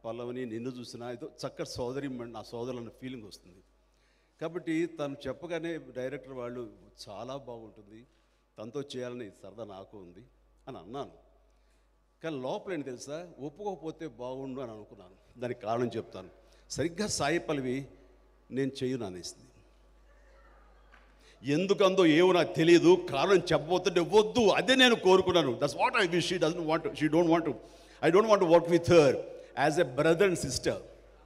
పల్లవిని నిన్ను చూసినా ఏదో చక్కటి సోదరి నా సోదరులు అన్న ఫీలింగ్ వస్తుంది కాబట్టి తను చెప్పగానే డైరెక్టర్ వాళ్ళు చాలా బాగుంటుంది తనతో చేయాలని సరదా నాకు ఉంది అని అన్నాను కానీ లోపల ఏంటి తెలుసా ఒప్పుకోకపోతే బాగుండు అని అనుకున్నాను దానికి కారణం చెప్తాను సరిగ్గా సాయి పల్లవి నేను చెయ్యను అనేసింది ఎందుకందో ఏమో నాకు తెలియదు కారణం చెప్పబోతుంటే వద్దు అదే నేను కోరుకున్నాను that's what I wish she doesn't want she don't want I don't want work with her as a brother and sister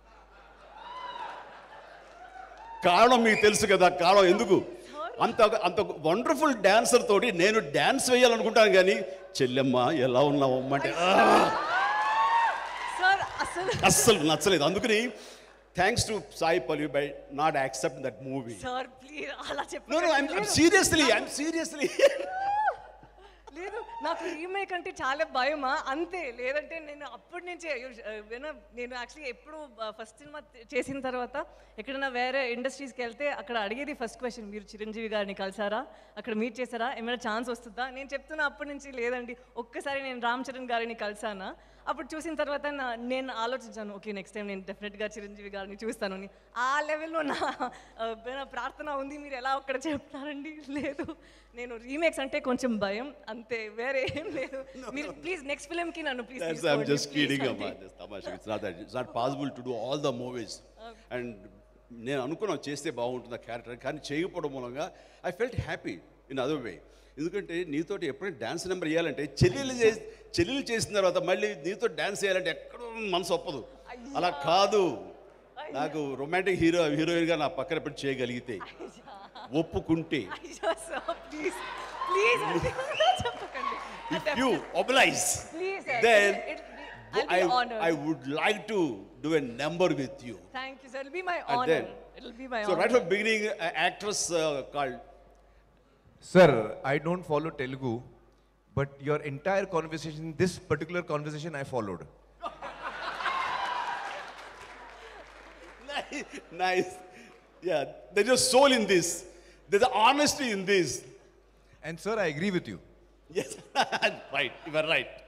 కారణం మీకు తెలుసు కదా కారణం ఎందుకు అంత అంత వండర్ఫుల్ డాన్సర్ తోటి నేను డాన్స్ వేయాలనుకుంటాను కానీ చెల్లెమ్మ ఎలా ఉన్నావు అమ్మ అంటే "ఆ!" సార్ అసలు అస్సలు నచ్చలేదు అందుకని thanks to Sai Pallavi by not accept that movie sir please అలా నో నో ఐమ్ చెప్పండి సీరియస్లీ ఐమ్ సీరియస్లీ లేదు నాకు రీమేక్ అంటే చాలా భయమా అంతే లేదంటే నేను అప్పటి నుంచే అయ్యో, విన నేను యాక్చువల్లీ ఎప్పుడు ఫస్ట్ సినిమా చేసిన తర్వాత ఎక్కడైనా వేరే ఇండస్ట్రీస్కి వెళ్తే అక్కడ అడిగేది ఫస్ట్ క్వశ్చన్ మీరు చిరంజీవి గారిని కలిసారా అక్కడ మీట్ చేశారా ఏమైనా ఛాన్స్ వస్తుందా నేను చెప్తున్నా అప్పటి నుంచి లేదండి ఒక్కసారి నేను రామ్ చరణ్ గారిని కలిసానా అప్పుడు చూసిన తర్వాత నా- నేను ఆలోచించాను ఓకే నెక్స్ట్ టైం నేను డెఫినెట్గా చిరంజీవి గారిని చూస్తాను అని ఆ లెవెల్లో నా ఆ, నా ప్రార్థన ఉంది మీరు ఎలా ఒక్కడ చెప్తారండి లేదు నేను రీమేక్స్ అంటే కొంచెం భయం అంతే వేరే ఏం లేదు మీరు ప్లీజ్ నెక్స్ట్ ఫిలింకి నన్ను please That's, I'm just kidding about this. Tamasha. It's not that. It's not possible to do all the movies. And నేను అనుకున్నాను చేస్తే బాగుంటుంది ఆ క్యారెక్టర్ కానీ చేయకపోవడం మూలంగా I felt happy in other way ఎందుకంటే నీతోటి ఎప్పుడైనా డ్యాన్స్ నెంబర్ వేయాలంటే చెల్లెలు చేసి చెల్లెలు చేసిన తర్వాత మళ్ళీ నీతో డ్యాన్స్ వేయాలంటే ఎక్కడో మనసు ఒప్పదు అలా కాదు నాకు రొమాంటిక్ హీరో హీరోయిన్గా నా పక్కన పెట్టి చేయగలిగితే ఒప్పుకుంటే ప్లీజ్ ప్లీజ్ చెప్పకండి if you oblige please then I I, honour I would like to do a number with you. Thank you sir it be my And honour then- it will be my So right honour from beginning, an actress uh, called Sir, I don't follow Telugu, but your entire conversation, this particular conversation, I followed. nice. Yeah, there's a soul in this. There's an honesty in this. And sir, I agree with you. Yes, right. You are right.